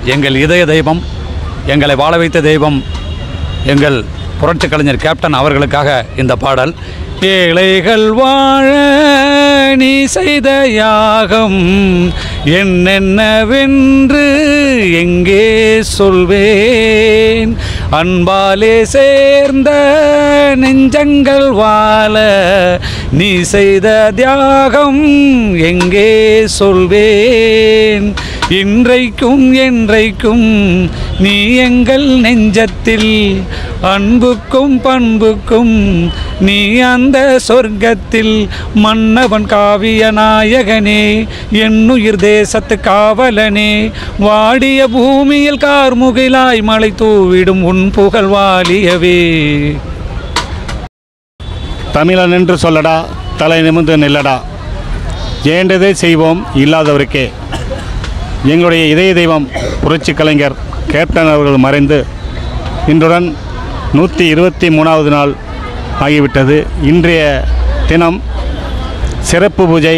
எங்கள் இதய தெய்வம் எங்களை வாழ வைத்த தெய்வம் எங்கள் புரட்சி கலைஞர் கேப்டன் அவர்களுக்காக இந்த பாடல் ஏழைகள் வாழ நீ செய்த யாகம் என்னென்னவென்று எங்கே சொல்வேன் அன்பாலே சேர்ந்த நெஞ்சங்கள் வாழ நீ செய்த தியாகம் எங்கே சொல்வேன் இன்றைக்கும் என்றைக்கும் நீ எங்கள் நெஞ்சத்தில் அன்புக்கும் பண்புக்கும் நீ அந்த சொர்க்கத்தில் மன்னவன் காவிய நாயகனே என்னுயிர் தேசத்து காவலனே வாடிய பூமியில் கார்முகிலாய் மலை தூவிடும் உன் புகழ் வாலியவே தமிழன் என்று சொல்லடா தலை நிமிர்ந்து நில்லடா ஏண்டதை செய்வோம் இல்லாதவருக்கே எங்களுடைய இதய தெய்வம் புரட்சி கலைஞர் கேப்டன் அவர்கள் மறைந்து இன்றுடன் நூற்றி இருபத்தி மூணாவது நாள் ஆகிவிட்டது இன்றைய தினம் சிறப்பு பூஜை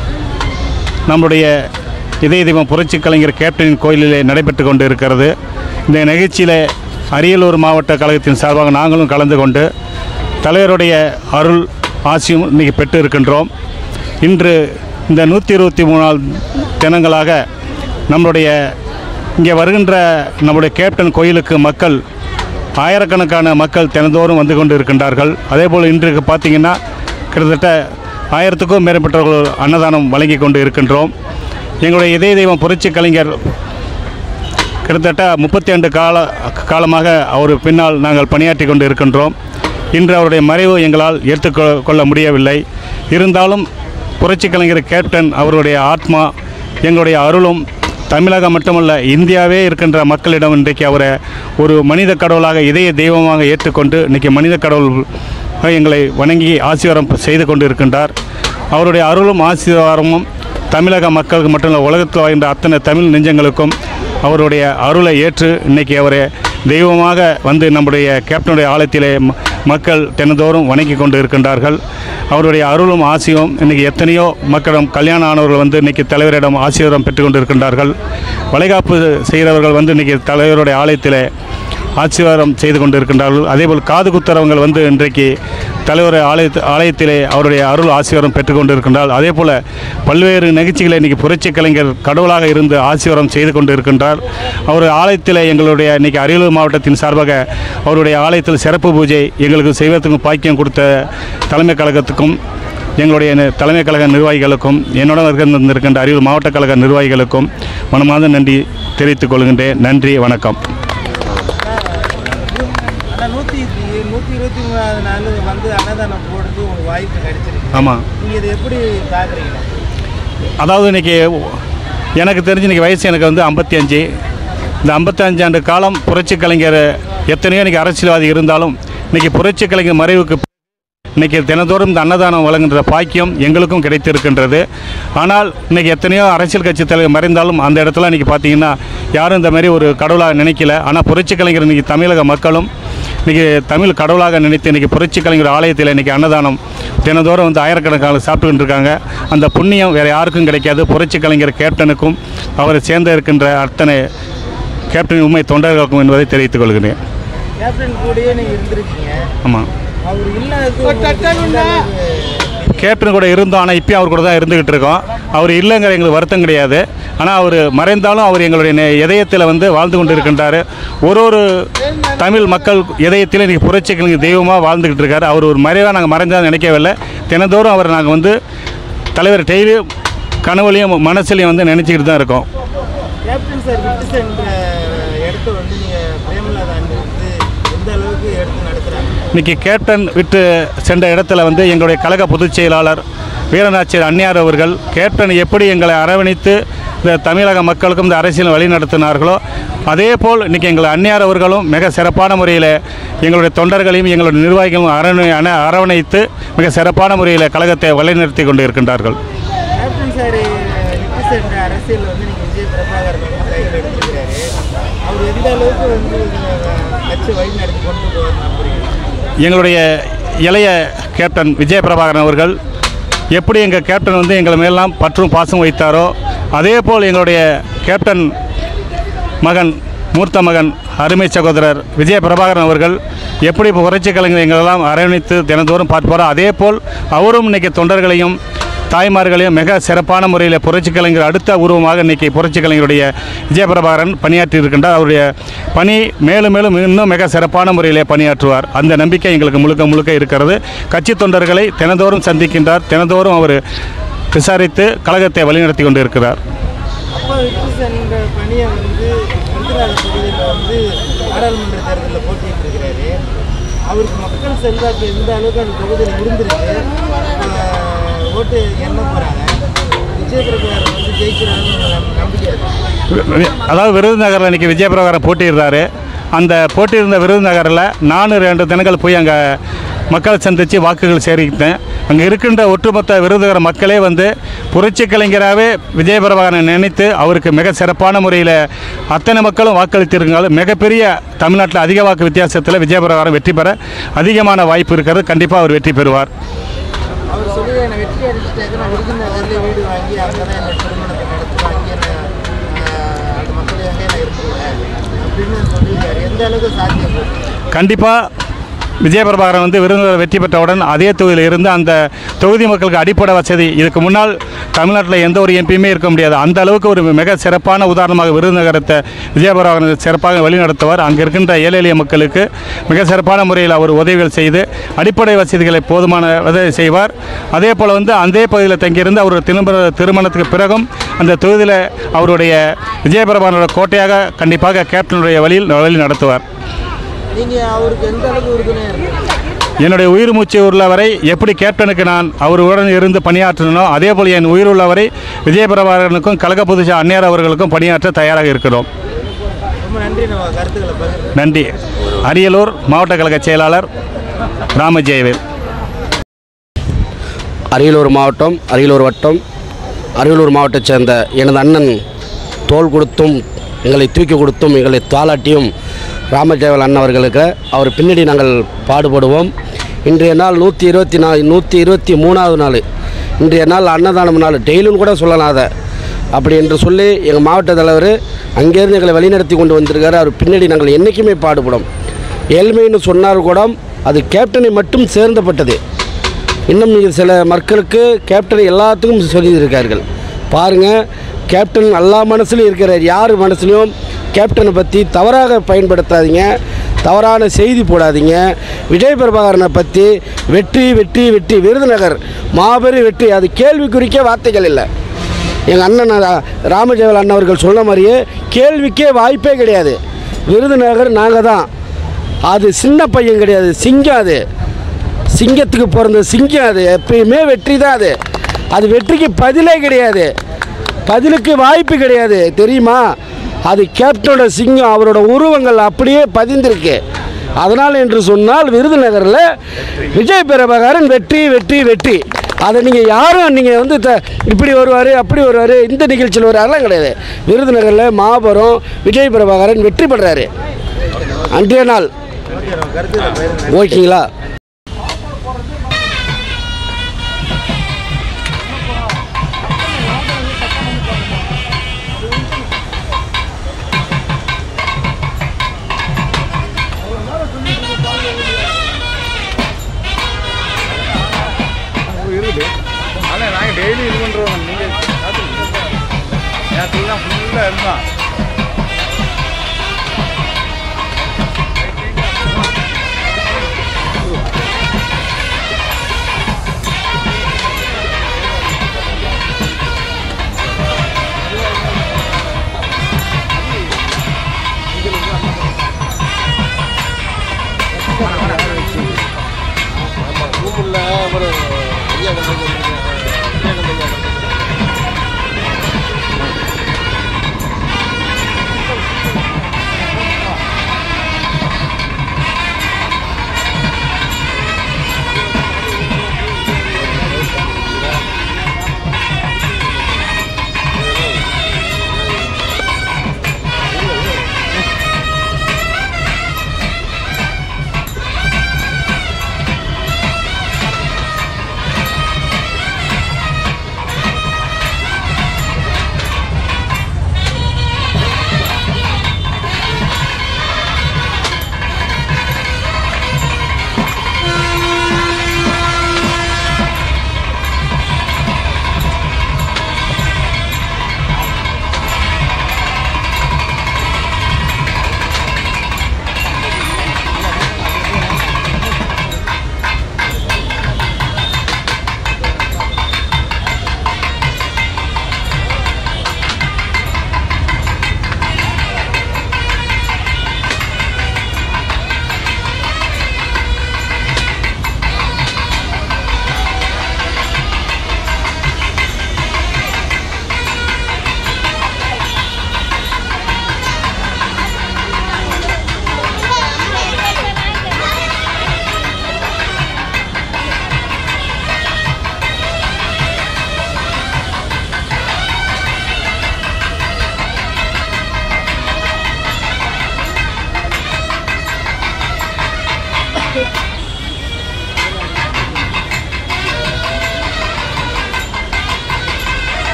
நம்முடைய இதய தெய்வம் புரட்சி கலைஞர் கேப்டனின் கோயிலிலே நடைபெற்று கொண்டு இருக்கிறது இந்த நிகழ்ச்சியில் அரியலூர் மாவட்ட கழகத்தின் சார்பாக நாங்களும் கலந்து கொண்டு தலைவருடைய அருள் ஆசியும் இன்றைக்கி பெற்று இருக்கின்றோம் இன்று இந்த நூற்றி இருபத்தி மூணாவது தினங்களாக நம்மளுடைய இங்கே வருகின்ற நம்முடைய கேப்டன் கோயிலுக்கு மக்கள் ஆயிரக்கணக்கான மக்கள் தினந்தோறும் வந்து கொண்டு இருக்கின்றார்கள் அதேபோல் இன்றைக்கு பார்த்திங்கன்னா கிட்டத்தட்ட ஆயிரத்துக்கும் மேற்பட்டவர்கள் அன்னதானம் வழங்கி கொண்டு இருக்கின்றோம் எங்களுடைய இதய தெய்வம் புரட்சி கலைஞர் கிட்டத்தட்ட முப்பத்தி ரெண்டு கால காலமாக அவர் பின்னால் நாங்கள் பணியாற்றி கொண்டு இருக்கின்றோம் இன்று அவருடைய மறைவு எங்களால் ஏற்றுக்கொள்ள கொள்ள முடியவில்லை இருந்தாலும் புரட்சி கலைஞர் கேப்டன் அவருடைய ஆத்மா எங்களுடைய அருளும் தமிழகம் மட்டுமல்ல இந்தியாவே இருக்கின்ற மக்களிடம் இன்றைக்கு அவரை ஒரு மனித கடவுளாக இதய தெய்வமாக ஏற்றுக்கொண்டு இன்றைக்கி மனித கடவுள் எங்களை வணங்கி ஆசீர்வாதம் செய்து கொண்டு இருக்கின்றார் அவருடைய அருளும் ஆசீர்வாதமும் தமிழக மக்களுக்கு மட்டுமல்ல உலகத்தில் வாழ்கின்ற அத்தனை தமிழ் நெஞ்சங்களுக்கும் அவருடைய அருளை ஏற்று இன்னைக்கு அவரை தெய்வமாக வந்து நம்முடைய கேப்டனுடைய ஆலயத்திலே ம- மக்கள் தினந்தோறும் வணங்கி கொண்டு இருக்கின்றார்கள் அவருடைய அருளும் ஆசியும் இன்றைக்கி எத்தனையோ மக்களிடம் கல்யாணம் ஆனவர்கள் வந்து இன்றைக்கி தலைவரிடம் ஆசீர்வாதம் பெற்று கொண்டு இருக்கின்றார்கள் வளைகாப்பு செய்கிறவர்கள் வந்து இன்றைக்கி தலைவருடைய ஆலயத்திலே ஆசீர்வாதம் செய்து கொண்டு இருக்கின்றார்கள் அதேபோல் காது குத்துறவங்கள் வந்து இன்றைக்கு தலைவர் ஆலய ஆலயத்திலே அவருடைய அருள் ஆசீர்வாதம் பெற்றுக்கொண்டு இருக்கின்றார் அதே போல் பல்வேறு நிகழ்ச்சிகளை இன்றைக்கி புரட்சி கலைஞர் கடவுளாக இருந்து ஆசீர்வாதம் செய்து கொண்டு இருக்கின்றார் அவர் ஆலயத்தில் எங்களுடைய இன்றைக்கி அரியலூர் மாவட்டத்தின் சார்பாக அவருடைய ஆலயத்தில் சிறப்பு பூஜை எங்களுக்கு செய்வதற்கு பாக்கியம் கொடுத்த தலைமை கழகத்துக்கும் எங்களுடைய நி- தலைமை கழக நிர்வாகிகளுக்கும் என்னுடன் இருக்கின்ற இருக்கின்ற அரியலூர் மாவட்ட கழக நிர்வாகிகளுக்கும் மனமார்ந்த நன்றி தெரிவித்துக் கொள்கின்றேன் நன்றி வணக்கம் ஆனால் நூற்றி நூற்றி இருபத்தி மூணாவது நாள் வந்து அன்னதானம் போடுறது உங்களுக்கு வாய்ப்பு கிடைச்சிருக்கு ஆமாம் நீங்கள் இதை எப்படி பார்க்குறீங்க அதாவது இன்றைக்கி எனக்கு தெரிஞ்சு இன்றைக்கி வயசு எனக்கு வந்து ஐம்பத்தி அஞ்சு இந்த ஐம்பத்தஞ்சு ஆண்டு காலம் புரட்சி கலைஞர் எத்தனையோ இன்றைக்கி அரசியல்வாதி இருந்தாலும் இன்றைக்கி புரட்சி கலைஞர் மறைவுக்கு இன்றைக்கி தினந்தோறும் இந்த அன்னதானம் வழங்குகின்ற பாக்கியம் எங்களுக்கும் கிடைத்திருக்கின்றது ஆனால் இன்றைக்கி எத்தனையோ அரசியல் கட்சி தலைவர் மறைந்தாலும் அந்த இடத்துல இன்றைக்கி பார்த்தீங்கன்னா யாரும் இந்த மாதிரி ஒரு கடவுளாக நினைக்கல ஆனால் புரட்சி கலைஞர் இன்றைக்கி தமிழக மக்களும் இன்றைக்கி தமிழ் கடவுளாக நினைத்து இன்றைக்கி புரட்சி கலைஞர் ஆலயத்தில் இன்றைக்கி அன்னதானம் தினந்தோறும் வந்து ஆயிரக்கணக்கான சாப்பிட்டுக்கிட்டு இருக்காங்க அந்த புண்ணியம் வேறு யாருக்கும் கிடைக்காது புரட்சி கலைஞர் கேப்டனுக்கும் அவரை சேர்ந்து இருக்கின்ற அத்தனை கேப்டன் உண்மை தொண்டர்களுக்கும் என்பதை தெரிவித்துக் கொள்கிறேன் கேப்டன் கூடயே நீங்கள் இருந்திருக்கீங்க ஆமாம் அவர் இல்லாதது உங்களுக்கு எந்த அளவுக்கு கேப்டன் கூட இருந்தோம் ஆனால் இப்பயும் அவர் கூட தான் இருந்துக்கிட்டு இருக்கோம் அவர் இல்லைங்கிற எங்களுக்கு வருத்தம் கிடையாது ஆனால் அவர் மறைந்தாலும் அவர் எங்களுடைய நெ- இதயத்தில் வந்து வாழ்ந்து கொண்டு இருக்கின்றார் ஒரு ஒரு தமிழ் மக்கள் இதயத்தில் இன்றைக்கி புரட்சி கலைஞர் தெய்வமாக வாழ்ந்துக்கிட்டு இருக்கார் அவர் ஒரு மறைவாக நாங்கள் மறைஞ்சால் நினைக்கவில்லை தினந்தோறும் அவர் நாங்கள் வந்து தலைவர் டெய்லியும் கனவுலையும் மனசுலையும் வந்து நினச்சிக்கிட்டு தான் இருக்கோம் கேப்டன் சார் விட்டு சென்ற இடத்த வந்து நீங்கள் பிரேமலதா அண்ணி வந்து எந்த அளவுக்கு எடுத்து நடத்துகிறாங்க இன்னைக்கு கேப்டன் விட்டு சென்ற இடத்துல வந்து எங்களுடைய கழக பொதுச் செயலாளர் வீரநாச்சியர் அந்நியார் அவர்கள் கேப்டன் எப்படி எங்களை அரவணைத்து இந்த தமிழக மக்களுக்கும் இந்த அரசியல் வழி நடத்தினார்களோ அதே போல் இன்றைக்கி எங்கள் அந்நியார் அவர்களும் மிக சிறப்பான முறையில் எங்களுடைய தொண்டர்களையும் எங்களுடைய நிர்வாகிகளும் அரணை அண அரவணைத்து மிக சிறப்பான முறையில் கழகத்தை வழிநடத்தி கொண்டு இருக்கின்றார்கள் கேப்டன் சார் விட்டு சென்ற அரசியல் வந்து நீங்கள் விஜய் பிரபாகர் வந்து கையில் எடுத்துக்கிறாரு அவர் எந்த அளவுக்கு வந்து அஹ், கட்சி வழி நடத்தி கொண்டு போவார் நம்புறீங்க எங்களுடைய இளைய கேப்டன் விஜய பிரபாகரன் அவர்கள் எப்படி எங்கள் கேப்டன் வந்து எங்களை மேலாம் பற்றும் பாசம் வைத்தாரோ அதே போல் எங்களுடைய கேப்டன் மகன் மூர்த்த மகன் அருமை சகோதரர் விஜய பிரபாகரன் அவர்கள் எப்படி இப்போ புரட்சி கலைஞர் எங்களெல்லாம் அரவணைத்து தினந்தோறும் பார்ப்பாரோ அதே போல் அவரும் இன்னைக்கு தொண்டர்களையும் தாய்மார்களையும் மிக சிறப்பான முறையில் புரட்சி கலைஞர் அடுத்த உருவமாக இன்னைக்கு புரட்சி கலைஞருடைய விஜயபிரபாகரன் பணியாற்றி இருக்கின்றார் அவருடைய பணி மேலும் மேலும் இன்னும் மிக சிறப்பான முறையிலே பணியாற்றுவார் அந்த நம்பிக்கை எங்களுக்கு முழுக்க முழுக்க இருக்கிறது கட்சி தொண்டர்களை தினந்தோறும் சந்திக்கின்றார் தினந்தோறும் அவர் விசாரித்து கழகத்தை வழிநடத்தி கொண்டு இருக்கிறார் அப்போ விட்டு சென்ற பணியை வந்து விருதுநகர் தொகுதியில் வந்து நாடாளுமன்ற தேர்தலில் போட்டிட்டு இருக்கிறாரு அவருக்கு மக்கள் செல்வாக்கு எந்த அளவுக்கு அந்த தொகுதியில் இருந்திருக்கு ஆஹ் ஓட்டு எண்ண போகிறாங்க விஜய் பிரபாகர் வந்து ஜெயிக்கிறாருன்னு நம்ம நம்பிக்கை இருக்கு அதாவது விருதுநகரில் இன்றைக்கி விஜயபிரகாரம் போட்டிடுறாரு அந்த போட்டியிருந்த விருதுநகரில் நானும் ரெண்டு தினங்கள் போய் அங்கே மக்களை சந்தித்து வாக்குகள் சேகரித்தேன் அங்கே இருக்கின்ற ஒட்டுமொத்த விருதுநகர் மக்களே வந்து புரட்சி கலைஞராகவே விஜயபிரபாகரனை நினைத்து அவருக்கு மிக சிறப்பான முறையில் அத்தனை மக்களும் வாக்களித்திருந்தாலும் மிகப்பெரிய தமிழ்நாட்டில் அதிக வாக்கு வித்தியாசத்தில் விஜயபிரபாகரன் வெற்றி பெற அதிகமான வாய்ப்பு இருக்கிறது கண்டிப்பாக அவர் வெற்றி பெறுவார் அவர் சொல்லி என்னை வெற்றி அடிச்சுட்டாக்க நான் விருதுநகர்லேயே வீடு வாங்கி அங்கே தான் என்னை திருமணத்தை நடத்துவேன் அங்கே நான் ஆஹ் அந்த மக்கள் அங்கே நான் இருந்துருவேன் அப்படின்னு சொல்லியிருக்காரு எந்த அளவுக்கு சாத்தியம் கண்டிப்பாக விஜயபிரபாகரன் வந்து விருதுநகர் வெற்றி பெற்றவுடன் அதே தொகுதியில் இருந்து அந்த தொகுதி மக்களுக்கு அடிப்படை வசதி இதுக்கு முன்னால் தமிழ்நாட்டில் எந்த ஒரு எம்பியுமே இருக்க முடியாது அந்த அளவுக்கு ஒரு மிக சிறப்பான உதாரணமாக விருதுநகரத்தை விஜயபிரபாகரன் சிறப்பாக வழிநடத்துவார் அங்கே இருக்கின்ற ஏழை எளிய மக்களுக்கு மிக சிறப்பான முறையில் அவர் உதவிகள் செய்து அடிப்படை வசதிகளை போதுமான உதவி செய்வார் அதே போல் வந்து அதே பகுதியில் தங்கியிருந்து அவர் திரும்ப திருமணத்துக்கு பிறகும் அந்த தொகுதியில் அவருடைய விஜயபிரபாகரனோட கோட்டையாக கண்டிப்பாக கேப்டனுடைய வழியில் வழி நடத்துவார் நீங்கள் அவருக்கு எந்த அளவுக்கு உறுதுணையாக இருக்கு என்னுடைய உயிர் மூச்சு உள்ளவரை எப்படி கேப்டனுக்கு நான் அவருடன் இருந்து பணியாற்றனோ அதே போல் என் உயிர் உள்ளவரை விஜயபிரபாகரனுக்கும் கழக பொதுச்சா அந்நியார் அவர்களுக்கும் பணியாற்ற தயாராக இருக்கிறோம் ரொம்ப நன்றி நம்ம கருத்துக்களை பகிர்ந்து நன்றி அரியலூர் மாவட்ட கழக செயலாளர் ராமஜெயவேல் அரியலூர் மாவட்டம் அரியலூர் வட்டம் அரியலூர் மாவட்டத்தைச் சேர்ந்த எனது அண்ணன் தோள் கொடுத்தும் எங்களை தூக்கி கொடுத்தும் எங்களை தாளாட்டியும் ராமஜெயவல் அண்ணன் அவர்களுக்கு அவர் பின்னாடி நாங்கள் பாடுபடுவோம் இன்றைய நாள் நூற்றி இருபத்தி நாலு நூற்றி இருபத்தி மூணாவது நாள் இன்றைய நாள் அன்னதானம் நாள் டெய்லியும் கூட சொல்லலாம் அதை அப்படி என்று சொல்லி எங்கள் மாவட்ட தலைவர் அங்கேருந்து எங்களை வழிநடத்தி கொண்டு வந்திருக்காரு அவர் பின்னாடி நாங்கள் என்றைக்குமே பாடுபடும் ஏழ்மைன்னு சொன்னார் கூட அது கேப்டனை மட்டும் சேர்ந்தப்பட்டது இன்னும் இது சில மக்களுக்கு கேப்டன் எல்லாத்துக்கும் சொல்லியிருக்கார்கள் பாருங்கள் கேப்டன் எல்லா மனசுலையும் இருக்கிறார் யார் மனசுலையும் கேப்டனை பற்றி தவறாக பயன்படுத்தாதீங்க தவறான செய்தி போடாதீங்க விஜய் பிரபாகரனை பற்றி வெற்றி வெற்றி வெற்றி விருதுநகர் மாபெரும் வெற்றி அது கேள்விக்குறிக்க வார்த்தைகள் இல்லை எங்கள் அண்ணன் ரா- ராமஜெயவல் அண்ணன் அவர்கள் சொன்ன மாதிரியே கேள்விக்கே வாய்ப்பே கிடையாது விருதுநகர் நாங்கள் தான் அது சின்ன பையன் கிடையாது சிங்கம் அது சிங்கத்துக்கு பிறந்த சிங்கம் அது எப்பயுமே வெற்றி தான் அது அது வெற்றிக்கு பதிலே கிடையாது பதிலுக்கு வாய்ப்பு கிடையாது தெரியுமா அது கேப்டனோட சிங்கம் அவரோட உருவங்கள் அப்படியே பதிந்திருக்கு அதனால் என்று சொன்னால் விருதுநகரில் விஜய் பிரபாகரன் வெற்றி வெற்றி வெற்றி அதை நீங்கள் யாரும் நீங்கள் வந்து த இப்படி வருவார் அப்படி வருவார் இந்த நிகழ்ச்சியில் வருவாரெல்லாம் கிடையாது விருதுநகரில் மாபெரும் விஜய் பிரபாகரன் வெற்றி பெறாரு அன்றைய நாள் ஓகே நம்ம கருத்துக்களை பகிர்ந்து ஓகேங்களா ஆனால் நாங்கள் டெய்லி இது பண்ணுறோம் நீங்கள் நேரத்தில் தான் ஃபுல்லாக இருந்தான் ரூமில் ஒரு ஐயா வந்து